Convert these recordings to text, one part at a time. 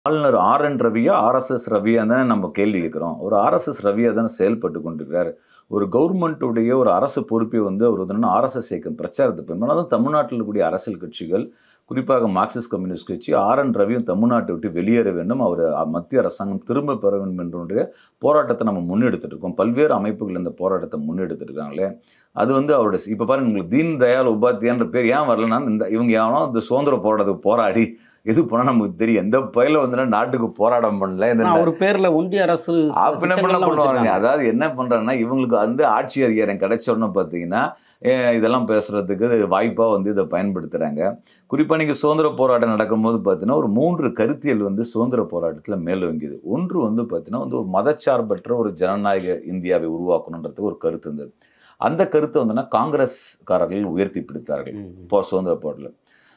ஆளுநர் R N ரவியா RSS ரவியா தானே நம்ம கேள்வி கேட்குறோம் ஒரு ஆர்எஸ்எஸ் ரவியா தானே செயல்பட்டு கொண்டிருக்கிறார் ஒரு கவர்மெண்ட்டுடைய ஒரு அரசு பொறுப்பை வந்து அவர் வந்து ஆர்எஸ்எஸ் இயக்கம் பிரச்சாரத்தை பண்ணணும் அதுவும் தமிழ்நாட்டில் இருக்கக்கூடிய அரசியல் கட்சிகள் குறிப்பாக மார்க்சிஸ்ட் கம்யூனிஸ்ட் கட்சி ஆர் என் ரவியும் தமிழ்நாட்டை விட்டு வெளியேற வேண்டும் அவர் மத்திய அரசாங்கம் திரும்ப பெற வேண்டும் என்ற போராட்டத்தை நம்ம முன்னெடுத்துட்டு இருக்கோம் பல்வேறு அமைப்புகள் இந்த போராட்டத்தை முன்னெடுத்துட்டு இருக்காங்களே அது வந்து அவருடைய இப்போ பாருங்க உங்களுக்கு தீன் தயாள் உபாத்தியான்ற பேர் ஏன் வரலன்னா இந்த இவங்க எவனோ இந்த சுதந்திர போராட்டத்துக்கு போராடி எது போனால் நமக்கு தெரியும் எந்த பயில வந்து நாட்டுக்கு போராட்டம் பண்ணல இந்த ஆனா, அவர் பேர்ல ஒன்றிய அரசு அப்ப என்ன பண்ண திட்டங்கள்லாம் பண்ணுவாங்க வச்சிருக்காங்க. அதாவது என்ன பண்றாங்கன்னா இவங்களுக்கு வந்து ஆட்சி அதிகாரம் கிடைச்ச உடனே பார்த்தீங்கன்னா அஹ் இதெல்லாம் பேசுறதுக்கு வாய்ப்பா வந்து இதை பயன்படுத்துறாங்க குறிப்பா நீங்க சுதந்திர போராட்டம் நடக்கும்போது பார்த்தீங்கன்னா ஒரு மூன்று கருத்தியல் வந்து சுதந்திர போராட்டத்துல மேலோங்கியது ஒன்று வந்து பார்த்தீங்கன்னா வந்து ஒரு மதச்சார்பற்ற ஒரு ஜனநாயக இந்தியாவை உருவாக்கணுன்றதுக்கு ஒரு கருத்து இருந்தது அந்த கருத்தை வந்துன்னா காங்கிரஸ்காரர்கள் உயர்த்தி பிடித்தார்கள் ம், ம். இப்போ சுதந்திர போரில்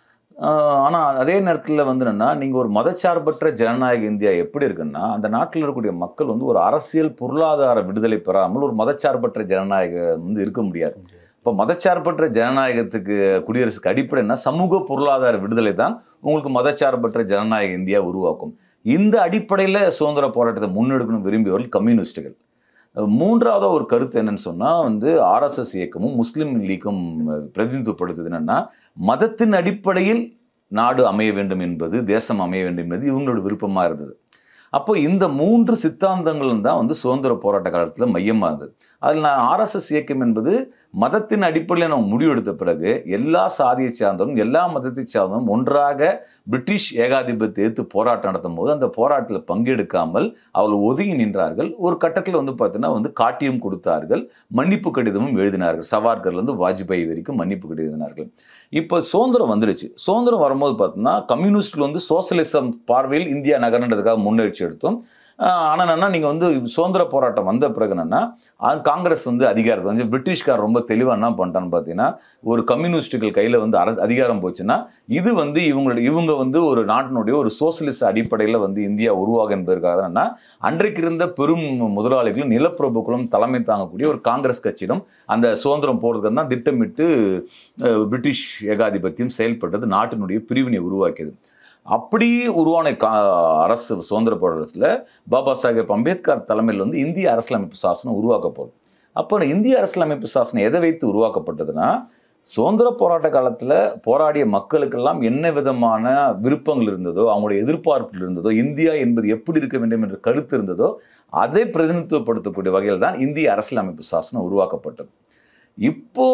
ஆனால் அதே நேரத்தில் வந்து என்னன்னா நீங்கள் ஒரு மதச்சார்பற்ற ஜனநாயக இந்தியா எப்படி இருக்குன்னா அந்த நாட்டில் இருக்கக்கூடிய மக்கள் வந்து ஒரு அரசியல் பொருளாதார விடுதலை பெறாமல் ஒரு மதச்சார்பற்ற ஜனநாயகம் வந்து இருக்க முடியாது இப்போ மதச்சார்பற்ற ஜனநாயகத்துக்கு குடியரசுக்கு அடிப்படைன்னா சமூக பொருளாதார விடுதலை தான் உங்களுக்கு மதச்சார்பற்ற ஜனநாயக இந்தியா உருவாக்கும் இந்த அடிப்படையில் சுதந்திர போராட்டத்தை முன்னெடுக்கணும் விரும்பியவர்கள் கம்யூனிஸ்டுகள் மூன்றாவது ஒரு கருத்து என்னன்னு சொன்னால் வந்து ஆர்எஸ்எஸ் இயக்கமும் முஸ்லீம் லீக்கும் பிரதிநிதித்துவப்படுத்துது என்னன்னா மதத்தின் அடிப்படையில் நாடு அமைய வேண்டும் என்பது தேசம் அமைய வேண்டும் என்பது இவங்களோட விருப்பமாக இருந்தது அப்போ இந்த மூன்று சித்தாந்தங்களும் தான் வந்து சுதந்திர போராட்ட காலத்தில் மையமாக இருந்தது அதில் நான் ஆர்எஸ்எஸ் இயக்கம் என்பது மதத்தின் அடிப்படையில் நம்ம முடிவெடுத்த பிறகு எல்லா சாதியை சார்ந்தவரும் எல்லா மதத்தை சார்ந்தவரும் ஒன்றாக பிரிட்டிஷ் ஏகாதிபத்தியத்தை எதிர்த்து போராட்டம் நடத்தும் போது அந்த போராட்டத்தில் பங்கெடுக்காமல் அவர்கள் ஒதுங்கி நின்றார்கள் ஒரு கட்டத்தில் வந்து பார்த்தீங்கன்னா வந்து காட்டியும் கொடுத்தார்கள் மன்னிப்பு கடிதமும் எழுதினார்கள் சவார்கர்லேருந்து வாஜ்பாய் வரைக்கும் மன்னிப்பு கடிதம் எழுதினார்கள் இப்போ சுதந்திரம் வந்துடுச்சு சுதந்திரம் வரும்போது பார்த்தீங்கன்னா கம்யூனிஸ்ட்கள் வந்து சோசலிசம் பார்வையில் இந்தியா நகரன்றதுக்காக முன்னெடுத்து எடுத்தோம் ஆனால் என்னன்னா நீங்கள் வந்து சுதந்திர போராட்டம் வந்த பிறகு என்னன்னா அது காங்கிரஸ் வந்து அதிகாரத்தை வந்து பிரிட்டிஷ்கார் ரொம்ப தெளிவாக என்ன பண்ணிட்டான்னு பார்த்தீங்கன்னா ஒரு கம்யூனிஸ்டுகள் கையில் வந்து அர அதிகாரம் போச்சுன்னா இது வந்து இவங்களுடைய இவங்க வந்து ஒரு நாட்டினுடைய ஒரு சோசியலிச அடிப்படையில் வந்து இந்தியா உருவாக என்பதற்காக தான் என்னன்னா அன்றைக்கு இருந்த பெரும் முதலாளிகளும் நிலப்பிரபுக்களும் தலைமை தாங்கக்கூடிய ஒரு காங்கிரஸ் கட்சியிடம் அந்த சுதந்திரம் போகிறதுக்கு தான் திட்டமிட்டு அஹ், பிரிட்டிஷ் ஏகாதிபத்தியம் செயல்பட்டது நாட்டினுடைய பிரிவினை உருவாக்கியது அப்படி உருவான கா அரசு சுதந்திர போராட்டத்தில் பாபா சாஹேப் அம்பேத்கர் தலைமையில் வந்து இந்திய அரசியலமைப்பு சாசனம் உருவாக்கப்படும் அப்போ இந்திய அரசியலமைப்பு சாசனம் எதை வைத்து உருவாக்கப்பட்டதுன்னா சுதந்திர போராட்ட காலத்தில் போராடிய மக்களுக்கெல்லாம் என்ன விதமான விருப்பங்கள் இருந்ததோ அவங்களுடைய எதிர்பார்ப்புகள் இருந்ததோ இந்தியா என்பது எப்படி இருக்க வேண்டும் என்ற கருத்து இருந்ததோ அதை பிரதிநிதித்துவப்படுத்தக்கூடிய வகையில் தான் இந்திய அரசியலமைப்பு சாசனம் உருவாக்கப்பட்டது இப்போ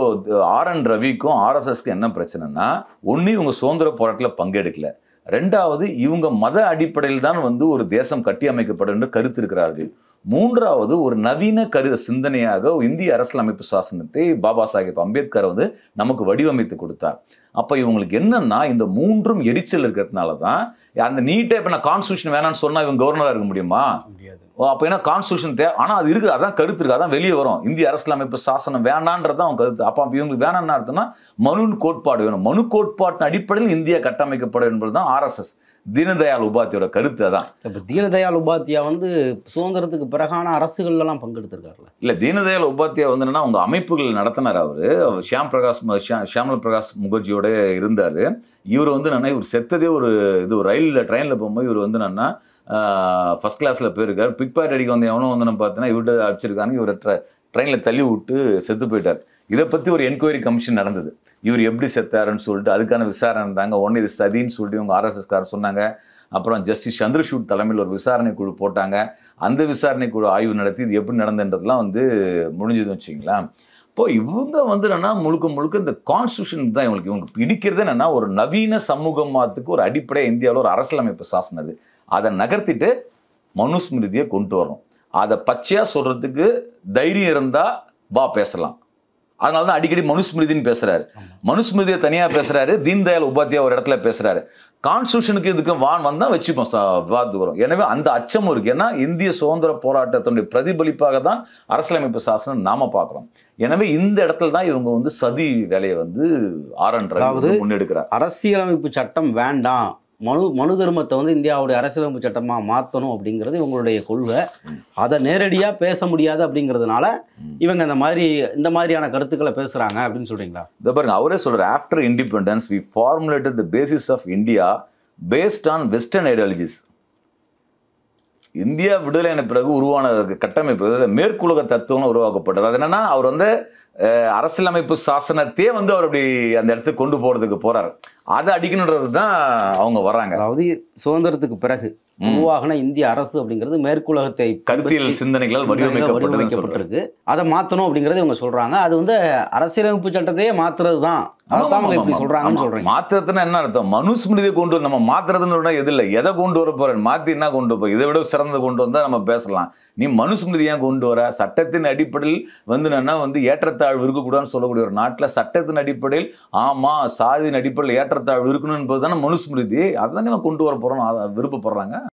ஆர் என் ரவிக்கும் ஆர்எஸ்எஸ்க்கும் என்ன பிரச்சனைனா ஒன்று இவங்க சுதந்திர போராட்டத்தில் பங்கெடுக்கல ரெண்டாவது இவங்க மத அடிப்படையில் தான் வந்து ஒரு தேசம் கட்டி அமைக்கப்படும் என்று கருத்து இருக்கிறார்கள் மூன்றாவது ஒரு நவீன கருத சிந்தனையாக இந்திய அரசியலமைப்பு சாசனத்தை பாபா சாஹேப் அம்பேத்கர் வந்து நமக்கு வடிவமைத்து கொடுத்தார் அப்போ இவங்களுக்கு என்னன்னா இந்த மூன்றும் எரிச்சல் இருக்கிறதுனால தான் அந்த நீட்டை இப்போ நான் கான்ஸ்டியூஷன் வேணாம்னு சொன்னால் இவங்க கவர்னராக இருக்க முடியுமா முடியாது ஓ அப்போ என்ன கான்ஸ்டியூஷன் தே ஆனால் அது இருக்குது அதான் கருத்து இருக்குது அதான் வெளியே வரும் இந்திய அரசியலமைப்பு சாசனம் வேணான்றது தான் அவங்க கருத்து அப்போ இவங்களுக்கு வேணாம்னு அர்த்தம்னா மனு கோட்பாடு வேணும் மனு கோட்பாட்டின் அடிப்படையில் இந்தியா கட்டமைக்கப்படும் என்பது தான் ஆர்எஸ்எஸ் தீனதயாள் உபாத்தியோட கருத்து அதான் இப்போ தீனதயாள் உபாத்தியா வந்து சுதந்திரத்துக்கு பிறகான அரசுகள்லாம் பங்கெடுத்திருக்காருல்ல இல்லை தீனதயாள் உபாத்தியா வந்து என்னன்னா அவங்க அமைப்புகள் நடத்தினார் அவர் ஷியாம் பிரகாஷ் ம- ஷியா- ஷியாமல் பிரகாஷ் முகர்ஜியோட இருந்தார் இவர் வந்து என்னன்னா இவர் செத்ததே ஒரு இது ஒரு ரயிலில் ட்ரெயினில் போகும்போது இவர் வந்து என்னன்னா ஃபர்ஸ்ட் கிளாஸில் போயிருக்கார் பிக் பாக்கெட் அடிக்க வந்து எவனோ வந்து பார்த்தீங்கன்னா இவர்கிட்ட அடிச்சிருக்காங்க இவர் ட்ரெயினில் தள்ளி விட்டு செத்து போயிட்டார் இதை பற்றி ஒரு என்கொயரி கமிஷன் நடந்தது இவர் எப்படி செத்தாருன்னு சொல்லிட்டு அதுக்கான விசாரணை இருந்தாங்க ஒன்று இது சதின்னு சொல்லிட்டு இவங்க ஆர்எஸ்எஸ்காரர் சொன்னாங்க அப்புறம் ஜஸ்டிஸ் சந்திரசூட் தலைமையில் ஒரு விசாரணை குழு போட்டாங்க அந்த விசாரணை குழு ஆய்வு நடத்தி இது எப்படி நடந்ததுன்றதுலாம் வந்து முடிஞ்சதுன்னு வச்சிங்களேன் இப்போ இவங்க வந்து என்னன்னா முழுக்க முழுக்க இந்த கான்ஸ்டியூஷன் தான் இவங்களுக்கு இவங்க இடிக்கிறது என்னன்னா ஒரு நவீன சமூகமாத்துக்கு ஒரு அடிப்படை இந்தியாவில் ஒரு அரசியலமைப்பு சாசனம் அது அதை நகர்த்திட்டு மனுஸ்மிருதியை கொண்டு வரணும் அதை பச்சையாக சொல்றதுக்கு தைரியம் இருந்தால் வா பேசலாம் அதனால தான் அடிக்கடி மனுஸ்மிருதின்னு பேசுறாரு மனுஸ்மிருதியை தனியாக பேசுறாரு தீன்தயாள் உபாத்தியா ஒரு இடத்துல பேசுறாரு கான்ஸ்டியூஷனுக்கு இதுக்கு வான் வந்தால் வச்சுப்போம் ச- விவாதத்துக்கு வரும் எனவே அந்த அச்சமும் இருக்கு ஏன்னா இந்திய சுதந்திர போராட்டத்தினுடைய பிரதிபலிப்பாக தான் அரசியலமைப்பு சாசனம் நாம பார்க்குறோம் எனவே இந்த இடத்துல தான் இவங்க வந்து சதி வேலையை வந்து ஆரன் அதாவது முன்னெடுக்கிறார் அரசியலமைப்பு சட்டம் வேண்டாம் மனு மனு தர்மத்தை வந்து இந்தியாவுடைய அரசியலமைப்பு சட்டமாக மாற்றணும் அப்படிங்கிறது இவங்களுடைய கொள்கை ம். அதை நேரடியாக பேச முடியாது அப்படிங்கிறதுனால ம். இவங்க இந்த மாதிரி இந்த மாதிரியான கருத்துக்களை பேசுகிறாங்க அப்படின்னு சொல்கிறீங்களா இதை பாருங்க அவரே சொல்றாரு after independence we formulated the basis of India based on western ideologies India விடுதலையான பிறகு உருவான கட்டமைப்பு இதுல மேற்குலக தத்துவம் உருவாக்கப்பட்டது அது என்னன்னா அவர் வந்து அஹ், அரசியலமைப்பு சாசனத்தையே வந்து அவர் அப்படி அந்த இடத்துக்கு கொண்டு போறதுக்கு போறாரு அதை அடிக்கணுன்றது தான் அவங்க வர்றாங்க அதாவது சுதந்திரத்துக்கு பிறகு ம். உருவாகின இந்திய அரசு அப்படிங்கிறது மேற்குலகத்தை கருத்தியல் பின்பற்றி சிந்தனைகளால் வடிவமைக்கப்பட்டதுன்னு சொல்றாரு வடிவமைக்கப்பட்டிருக்கு அதை மாத்தணும் அப்படிங்கறது இவங்க சொல்றாங்க அது வந்து அரசியலமைப்பு சட்டத்தையே மாத்துறது தான் ஆமா, அதான் அவங்க ஆமா, இப்படி ஆமா. சொல்றாங்கன்னு ஆமா. சொல்றீங்க மாத்துறதுன்னா என்ன அர்த்தம் மனுஸ்மிருதியை கொண்டு வர- நம்ம மாத்துறதுன்னு எது இல்லை எதை கொண்டு வர போறேன் மாத்தி என்ன கொண்டு போய் இதை விட சிறந்தது கொண்டு வந்தா நம்ம பேசலாம் நீ மனுஸ்மிருதி ஏன் கொண்டு வர சட்டத்தின் அடிப்படையில் வந்து என்னன்னா வந்து ஏற்றத்தாழ்வு இருக்கக்கூடாதுன்னு சொல்லக்கூடிய ஒரு நாட்டுல சட்டத்தின் அடிப்படையில் ஆமா சாதியின் அடிப்படையில் ஏற்றத்தாழ்வு இருக்கணும் என்பது தானே மனுஸ்மிருதி அதை தானே கொண்டு வர போறோம் அதை விருப்பப்படுறாங்க